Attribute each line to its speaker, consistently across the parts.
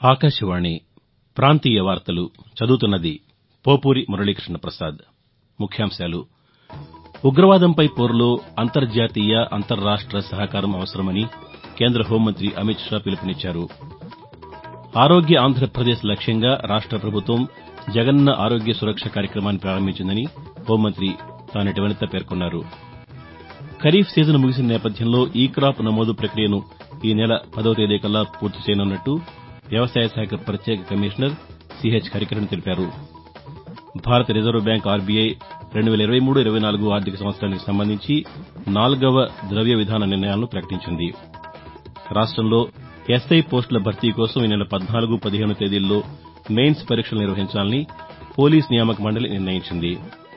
Speaker 1: ఆకాశవాణి ప్రాంతీయ వార్తలు చదువుతున్నది పోపూరి మురళీకృష్ణ ప్రసాద్ ముఖ్యాంశాలు ఉగ్రవాదంపై పోరులో అంతర్జాతీయ అంతర్రాష్ట సహకారం అవసరమని కేంద్ర హోంమంత్రి అమిత్ షా పిలుపునిచ్చారు ఆరోగ్య ఆంధ్రప్రదేశ్ లక్ష్యంగా రాష్ట ప్రభుత్వం జగనన్న ఆరోగ్య సురక్ష కార్యక్రమాన్ని ప్రారంభించిందని హోంమంత్రి తానేటి వనిత పేర్కొన్నారు ఖరీఫ్ సీజన్ ముగిసిన నేపథ్యంలో ఈ క్రాప్ నమోదు ప్రక్రియను ఈ నెల పదవ తేదీకల్లా పూర్తి చేయనున్నట్టు వ్యవసాయ శాఖ ప్రత్యేక కమిషనర్ సిహెచ్ హరికిరణ్ తెలిపారు భారత రిజర్వ్ బ్యాంక్ ఆర్బీఐ రెండు వేల ఇరవై మూడు ఇరవై నాలుగు ఆర్థిక సంవత్సరానికి సంబంధించి నాల్గవ ద్రవ్య విధాన నిర్ణయాలను ప్రకటించింది రాష్టంలో ఎస్ఐ పోస్టుల భర్తీ కోసం ఈ నెల పద్నాలుగు పదిహేను తేదీల్లో మెయిన్స్ పరీక్షలు నిర్వహించాలని పోలీస్ నియామక మండలి నిర్ణయించింది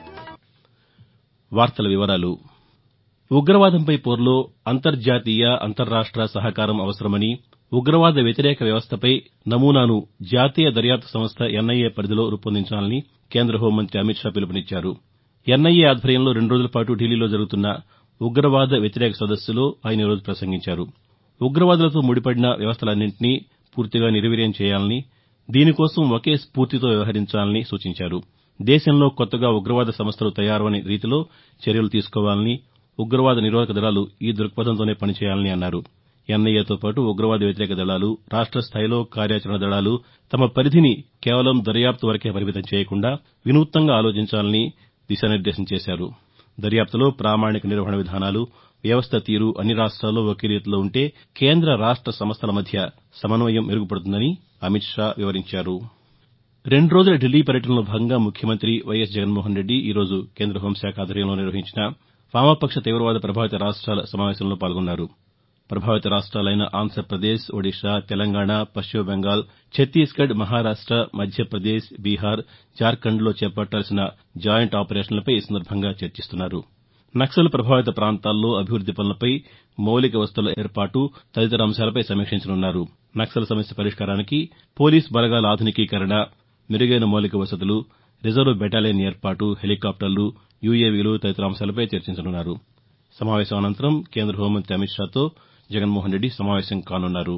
Speaker 1: ఉగ్రవాదంపై పోరులో అంతర్జాతీయ అంతర్రాష్ట సహకారం అవసరమని ఉగ్రవాద వ్యతిరేక వ్యవస్థపై నమూనాను జాతీయ దర్యాప్తు సంస్థ ఎన్ఐఏ పరిధిలో రూపొందించాలని కేంద్ర హోంమంత్రి అమిత్ షా పిలుపునిచ్చారు ఎన్ఐఏ ఆధ్వర్యంలో రెండు రోజుల పాటు ఢిల్లీలో జరుగుతున్న ఉగ్రవాద వ్యతిరేక సదస్సులో ఆయన ఈరోజు ప్రసంగించారు ఉగ్రవాదులతో ముడిపడిన వ్యవస్థలన్నింటినీ పూర్తిగా నిర్వీర్యం చేయాలని దీనికోసం ఒకే స్పూర్తితో వ్యవహరించాలని సూచించారు దేశంలో కొత్తగా ఉగ్రవాద సంస్థలు తయారవని రీతిలో చర్యలు తీసుకోవాలని ఉగ్రవాద నిరోధక దళాలు ఈ దృక్పథంతోనే పనిచేయాలని అన్నారు ఎన్ఐఏతో పాటు ఉగ్రవాద వ్యతిరేక దళాలు రాష్ట స్థాయిలో కార్యాచరణ దళాలు తమ పరిధిని కేవలం దర్యాప్తు వరకే పరిమితం చేయకుండా వినూత్నంగా ఆలోచించాలని దిశానిర్దేశం చేశారు దర్యాప్తులో ప్రామాణిక నిర్వహణ విధానాలు వ్యవస్థ తీరు అన్ని రాష్ట్రాల్లో ఒకే రీతిలో ఉంటే కేంద్ర రాష్ట సంస్థల మధ్య సమన్వయం మెరుగుపడుతుందని అమిత్ షా వివరించారు రెండు రోజుల ఢిల్లీ పర్యటనలో భాగంగా ముఖ్యమంత్రి వైఎస్ జగన్మోహన్రెడ్డి ఈరోజు కేంద్ర హోంశాఖ ఆధ్వర్యంలో నిర్వహించిన వామపక్ష తీవ్రవాద ప్రభావిత రాష్ట్రాల సమావేశంలో పాల్గొన్నారు ప్రభావిత రాష్ట్రాలైన ఆంధ్రప్రదేశ్ ఒడిషా తెలంగాణ పశ్చిమ బెంగాల్ ఛత్తీస్గఢ్ మహారాష్ట మధ్యప్రదేశ్ బీహార్ జార్ఖండ్లో చేపట్టాల్సిన జాయింట్ ఆపరేషన్లపై ఈ సందర్భంగా చర్చిస్తున్నారు నక్సల్ ప్రభావిత ప్రాంతాల్లో అభివృద్ది పనులపై మౌలిక వసతుల ఏర్పాటు తదితర అంశాలపై సమీక్షించనున్నారు నక్సల్ సమస్య పరిష్కారానికి పోలీస్ బలగాల ఆధునికీకరణ మెరుగైన మౌలిక వసతులు రిజర్వ్ బెటాలియన్ ఏర్పాటు హెలికాప్టర్లు యూఏవీలు తదితర అంశాలపై చర్చించనున్నారు సమావేశం అనంతరం కేంద్ర హోంమంత్రి అమిత్ షాతో జగన్మోహన్రెడ్డి సమావేశం కానున్నారు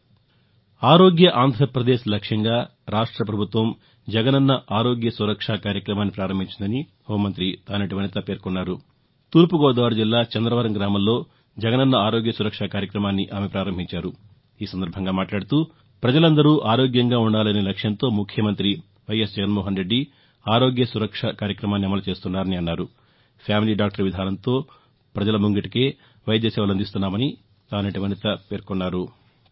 Speaker 1: ఆరోగ్య ఆంధ్రప్రదేశ్ లక్ష్యంగా రాష్ట ప్రభుత్వం జగనన్న ఆరోగ్య సురక్ష కార్యక్రమాన్ని ప్రారంభించిందని హోంమంత్రి తానేటి వనిత పేర్కొన్నారు తూర్పుగోదావరి జిల్లా చంద్రవరం గ్రామంలో జగనన్న ఆరోగ్య సురక్ష కార్యక్రమాన్ని ఆమె ప్రారంభించారు ఈ సందర్భంగా మాట్లాడుతూ ప్రజలందరూ ఆరోగ్యంగా ఉండాలనే లక్ష్యంతో ముఖ్యమంత్రి వైఎస్ జగన్మోహన్రెడ్డి ఆరోగ్య సురక్ష కార్యక్రమాన్ని అమలు చేస్తున్నారని అన్నారు ఫ్యామిలీ డాక్టర్ విధానంతో ప్రజల ముంగిటికే వైద్య సేవలు అందిస్తున్నామని తానేటి వనిత పేర్కొన్నారు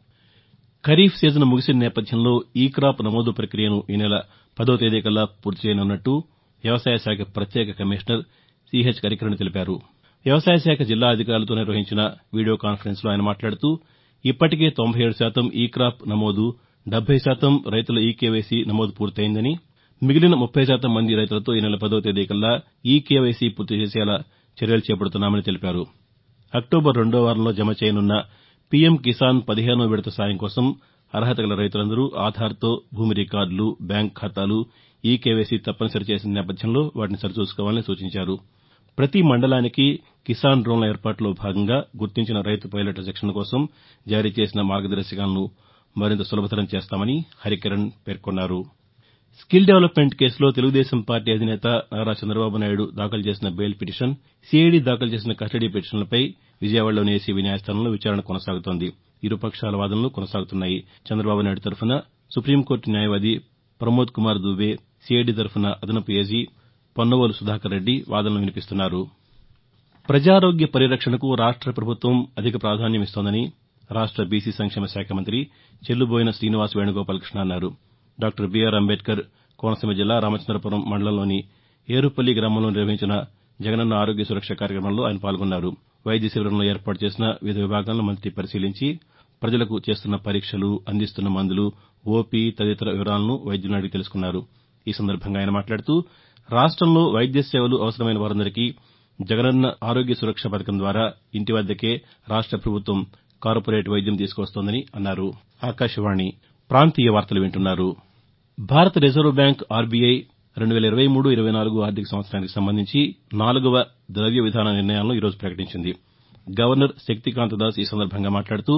Speaker 1: ఖరీఫ్ సీజన్ ముగిసిన నేపథ్యంలో ఈ క్రాప్ నమోదు ప్రక్రియను ఈ నెల పదవ తేదీకల్లా పూర్తి చేయనున్నట్టు వ్యవసాయ శాఖ ప్రత్యేక కమిషనర్ సిహెచ్ హరికిరణ్ తెలిపారు వ్యవసాయ శాఖ జిల్లా అధికారులతో నిర్వహించిన వీడియో కాన్ఫరెన్స్లో ఆయన మాట్లాడుతూ ఇప్పటికే తొంభై ఏడు శాతం ఈ క్రాప్ నమోదు డెబ్బై శాతం రైతుల ఈ కేవైసీ నమోదు పూర్తయిందని మిగిలిన ముప్పై శాతం మంది రైతులతో ఈ నెల పదవ తేదీకల్లా ఈ కేవైసీ పూర్తి చేసేలా చర్యలు చేపడుతున్నామని తెలిపారు అక్టోబర్ రెండో వారంలో జమ చేయనున్న పీఎం కిసాన్ పదిహేనో విడత సాయం కోసం అర్హత గల రైతులందరూ ఆధార్తో భూమి రికార్డులు బ్యాంకు ఖాతాలు ఈ కేవైసీ తప్పనిసరి చేసిన నేపథ్యంలో వాటిని సరిచూసుకోవాలని సూచించారు ప్రతి మండలానికి కిసాన్ డ్రోన్ల ఏర్పాటులో భాగంగా గుర్తించిన రైతు పైలట్ల శిక్షణ కోసం జారీ చేసిన మార్గదర్శకాలను మరింత సులభతరం చేస్తామని హరికిరణ్ పేర్కొన్నారు స్కిల్ డెవలప్మెంట్ కేసులో తెలుగుదేశం పార్టీ అధినేత నారా చంద్రబాబు నాయుడు దాఖలు చేసిన బెయిల్ పిటిషన్ సీఐడీ దాఖలు చేసిన కస్టడీ పిటిషన్లపై విజయవాడలోని ఏసీబీ న్యాయస్థానంలో విచారణ కొనసాగుతోంది ఇరుపక్షాల వాదనలు కొనసాగుతున్నాయి చంద్రబాబు నాయుడు తరఫున సుప్రీంకోర్టు న్యాయవాది ప్రమోద్ కుమార్ దుబే సీఐడీ తరఫున అదనపు ఏజీ పొన్నవోలు సుధాకర్ రెడ్డి వాదనలు వినిపిస్తున్నారు ప్రజారోగ్య పరిరక్షణకు రాష్ట ప్రభుత్వం అధిక ప్రాధాన్యమిస్తోందని రాష్ట బీసీ సంక్షేమ శాఖ మంత్రి చెల్లుబోయిన శ్రీనివాస్ వేణుగోపాలకృష్ణ అన్నారు డాక్టర్ బీఆర్ అంబేద్కర్ కోనసీమ జిల్లా రామచంద్రపురం మండలంలోని ఏరుపల్లి గ్రామంలో నిర్వహించిన జగనన్న ఆరోగ్య సురక్ష కార్యక్రమంలో ఆయన పాల్గొన్నారు వైద్య శిబిరంలో ఏర్పాటు చేసిన వివిధ విభాగాలను మంత్రి పరిశీలించి ప్రజలకు చేస్తున్న పరీక్షలు అందిస్తున్న మందులు ఓపీ తదితర వివరాలను వైద్యులను అడిగి తెలుసుకున్నారు ఈ సందర్భంగా ఆయన మాట్లాడుతూ రాష్టంలో వైద్య సేవలు అవసరమైన వారందరికీ జగనన్న ఆరోగ్య సురక్ష పథకం ద్వారా ఇంటి వద్దకే రాష్ట ప్రభుత్వం కార్పొరేట్ వైద్యం తీసుకువస్తోందని అన్నారు ఆకాశవాణి ప్రాంతీయ వార్తలు వింటున్నారు భారత రిజర్వ్ బ్యాంక్ ఆర్బీఐ రెండు వేల ఇరవై మూడు ఇరవై నాలుగు ఆర్థిక సంవత్సరానికి సంబంధించి నాలుగవ ద్రవ్య విధాన నిర్ణయాలను ఈరోజు ప్రకటించింది గవర్నర్ శక్తికాంత దాస్ ఈ సందర్భంగా మాట్లాడుతూ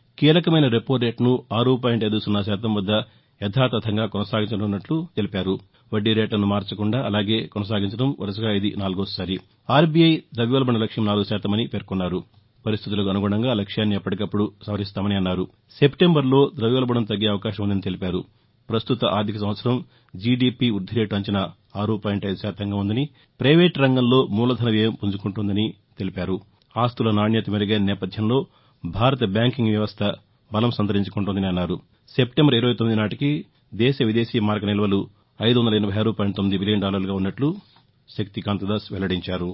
Speaker 1: కీలకమైన రెపో రేటును ఆరు పాయింట్ ఐదు సున్నా శాతం వద్ద యథాతథంగా కొనసాగించనున్నట్లు తెలిపారు వద్దీ రేట్లను మార్చకుండా అలాగే కొనసాగించడం వరుసగా ఇది నాలుగోసారి ఆర్బీఐ ద్రవ్యోల్బణ లక్ష్యం నాలుగు శాతమని పేర్కొన్నారు పరిస్థితులకు అనుగుణంగా లక్ష్యాన్ని ఎప్పటికప్పుడు సవరిస్తామని అన్నారు సెప్టెంబర్లో ద్రవ్యోల్బణం తగ్గే అవకాశం ఉందని తెలిపారు ప్రస్తుత ఆర్థిక సంవత్సరం జీడీపీ వృద్ది రేటు అంచనా ఆరు పాయింట్ ఐదు శాతంగా ఉందని ప్రైవేటు రంగంలో మూలధన వ్యయం పుంజుకుంటోందని తెలిపారు ఆస్తుల నాణ్యత మెరుగైన నేపథ్యంలో భారత బ్యాంకింగ్ వ్యవస్థ బలం సంతరించుకుంటోందని అన్నారు సెప్టెంబర్ ఇరవై తొమ్మిది నాటికి దేశ విదేశీ మారక నిల్వలు ఐదు వందల ఎనబై ఆరు పాయింట్ తొమ్మిది బిలియన్ డాలర్లుగా ఉన్నట్లు శక్తికాంతదాస్ వెల్లడించారు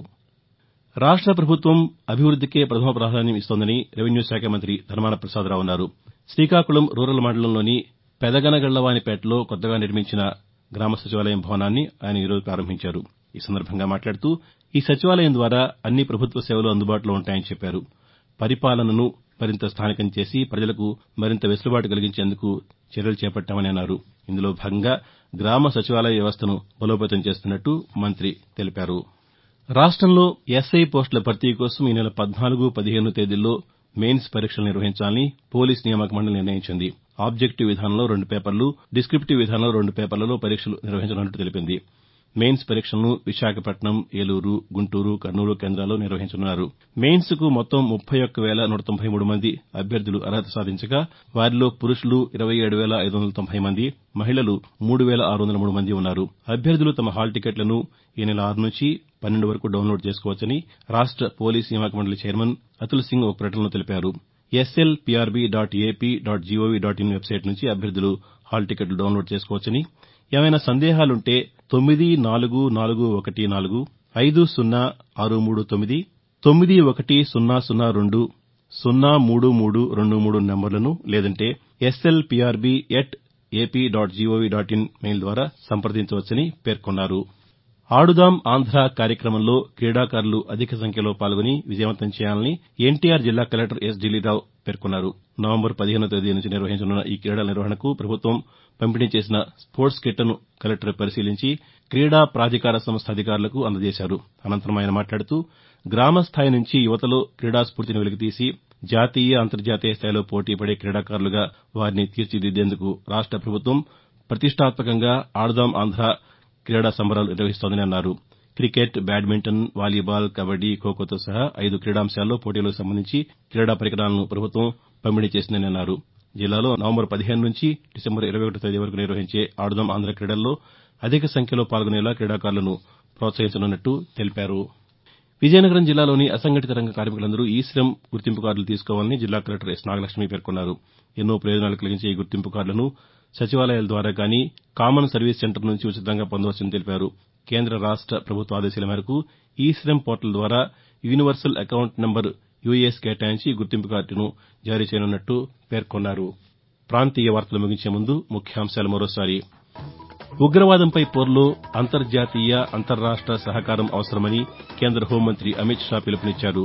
Speaker 1: రాష్ట ప్రభుత్వం అభివృద్దికే ప్రథమ ప్రాధాన్యం ఇస్తోందని రెవెన్యూ శాఖ మంత్రి ధర్మాన ప్రసాదరావు అన్నారు శ్రీకాకుళం రూరల్ మండలంలోని పెదగనగళ్లవానిపేటలో కొత్తగా నిర్మించిన గ్రామ సచివాలయం భవనాన్ని ఆయన ఈరోజు ప్రారంభించారు ఈ సందర్భంగా మాట్లాడుతూ ఈ సచివాలయం ద్వారా అన్ని ప్రభుత్వ సేవలు అందుబాటులో ఉంటాయని చెప్పారు పరిపాలనను మరింత స్థానికం చేసి ప్రజలకు మరింత వెసులుబాటు కలిగించేందుకు చర్యలు చేపట్టామని అన్నారు ఇందులో భాగంగా గ్రామ సచివాలయ వ్యవస్థను బలోపేతం చేస్తున్నట్టు మంత్రి తెలిపారు రాష్టంలో ఎస్ఐ పోస్టుల భర్తీ కోసం ఈ నెల పద్నాలుగు పదిహేను తేదీల్లో మెయిన్స్ పరీక్షలు నిర్వహించాలని పోలీస్ నియామక మండలి నిర్ణయించింది ఆబ్జెక్టివ్ విధానంలో రెండు పేపర్లు డిస్క్రిప్టివ్ విధానంలో రెండు పేపర్లలో పరీక్షలు నిర్వహించనున్నట్టు తెలిపింది మెయిన్స్ పరీక్షలను విశాఖపట్నం ఏలూరు గుంటూరు కర్నూలు కేంద్రాల్లో నిర్వహించనున్నారు మెయిన్స్ కు మొత్తం ముప్పై ఒక్క వేల నూట తొంభై మూడు మంది అభ్యర్థులు అర్హత సాధించగా వారిలో పురుషులు ఇరవై ఏడు వేల ఐదు వందల తొంభై మంది మహిళలు మూడు వేల ఆరు వందల మూడు మంది ఉన్నారు అభ్యర్థులు తమ హాల్ టికెట్లను ఈ నెల ఆరు నుంచి పన్నెండు వరకు డౌన్లోడ్ చేసుకోవచ్చని రాష్ట పోలీస్ నియామక మండలి చైర్మన్ అతుల్ సింగ్ ఒక ప్రకటనలో తెలిపారు SL PRB dot AP dot GOV dot in website నుంచి అభ్యర్థులు హాల్ టికెట్లు డౌన్లోడ్ చేసుకోవచ్చని ఏవైనా సందేహాలుంటే తొమ్మిది నాలుగు నాలుగు ఒకటి నాలుగు ఐదు సున్నా ఆరు మూడు తొమ్మిది తొమ్మిది ఒకటి సున్నా సున్నా రెండు సున్నా మూడు మూడు రెండు మూడు నంబర్లను లేదంటే SL PRB at AP dot GOV dot in mail ద్వారా సంప్రదించవచ్చని పేర్కొన్నారు ఆడుదాం ఆంధ్ర కార్యక్రమంలో క్రీడాకారులు అధిక సంఖ్యలో పాల్గొని విజయవంతం చేయాలని ఎన్టీఆర్ జిల్లా కలెక్టర్ ఎస్ ఢిల్లీరావు పేర్కొన్నారు నవంబర్ పదిహేనో తేదీ నుంచి నిర్వహించనున్న ఈ క్రీడల నిర్వహణకు ప్రభుత్వం పంపిణీ చేసిన స్పోర్ట్స్ కిట్లను కలెక్టర్ పరిశీలించి క్రీడా ప్రాధికార సంస్థ అధికారులకు అందజేశారు అనంతరం ఆయన మాట్లాడుతూ గ్రామ స్థాయి నుంచి యువతలో క్రీడా స్ఫూర్తిని వెలికితీసి జాతీయ అంతర్జాతీయ స్థాయిలో పోటీపడే క్రీడాకారులుగా వారిని తీర్చిదిద్దేందుకు రాష్ట ప్రభుత్వం ప్రతిష్టాత్మకంగా ఆడుదాం ఆంధ్ర క్రీడా సంబరాలు నిర్వహిస్తోందని అన్నారు క్రికెట్ బ్యాడ్మింటన్ వాలీబాల్ కబడ్డీ ఖోఖోతో సహా ఐదు క్రీడాంశాల్లో పోటీలకు సంబంధించి క్రీడా పరికరాలను ప్రభుత్వం పంపిణీ చేసిందని అన్నారు జిల్లాలో నవంబర్ పదిహేను నుంచి డిసెంబర్ ఇరవై ఒకటో తేదీ వరకు నిర్వహించే ఆడుదాం ఆంధ్ర క్రీడల్లో అధిక సంఖ్యలో పాల్గొనేలా క్రీడాకారులను ప్రోత్సహించనున్నట్టు తెలిపారు విజయనగరం జిల్లాలోని అసంఘటిత రంగ కార్మికులందరూ ఈ శ్రమ్ గుర్తింపు కార్డులు తీసుకోవాలని జిల్లా కలెక్టర్ ఎస్ నాగలక్ష్మి పేర్కొన్నారు ఎన్నో ప్రయోజనాలు కలిగించే ఈ గుర్తింపు కార్డులను సచివాలయాల ద్వారా గానీ కామన్ సర్వీస్ సెంటర్ నుంచి ఉచితంగా పొందవచ్చని తెలిపారు కేంద్ర రాష్ట ప్రభుత్వ ఆదేశాల మేరకు ఈ శ్రమ్ పోర్టల్ ద్వారా యూనివర్సల్ అకౌంట్ నంబర్ యూఏఎస్ కేటాయించి గుర్తింపు కార్డును జారీ చేయనున్నట్టు పేర్కొన్నారు ప్రాంతీయ వార్తలు ముగించే ముందు ముఖ్యాంశాలు మరోసారి ఉగ్రవాదంపై పోరులో అంతర్జాతీయ అంతర్రాష్ట సహకారం అవసరమని కేంద్ర హోంమంత్రి అమిత్ షా పిలుపునిచ్చారు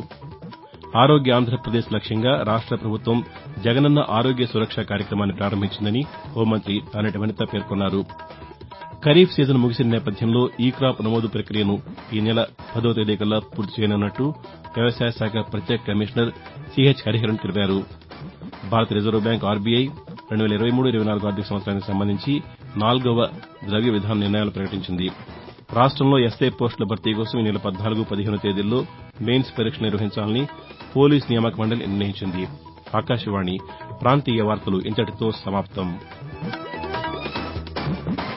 Speaker 1: ఆరోగ్య ఆంధ్రప్రదేశ్ లక్ష్యంగా రాష్ట ప్రభుత్వం జగనన్న ఆరోగ్య సురక్ష కార్యక్రమాన్ని ప్రారంభించిందని హోంమంత్రి తానేటి వనిత పేర్కొన్నారు ఖరీఫ్ సీజన్ ముగిసిన నేపథ్యంలో ఈ క్రాప్ నమోదు ప్రక్రియను ఈ నెల పదో తేదీ కల్లా పూర్తి చేయనున్నట్టు వ్యవసాయ శాఖ ప్రత్యేక కమిషనర్ సిహెచ్ హరిహరన్ తెలిపారు భారత రిజర్వ్ బ్యాంక్ ఆర్బీఐ రెండు వేల ఇరవై మూడు ఇరవై నాలుగు ఆర్థిక సంవత్సరానికి సంబంధించి నాలుగవ ద్రవ్య విధాన నిర్ణయాలు ప్రకటించింది రాష్టంలో ఎస్ఐ పోస్టుల భర్తీ కోసం ఈ నెల పద్నాలుగు పదిహేను తేదీల్లో మెయిన్స్ పరీక్షలు నిర్వహించాలని పోలీస్ నియామక మండలి నిర్ణయించింది ఆకాశవాణి ప్రాంతీయ వార్తలు ఇంతటితో సమాప్తం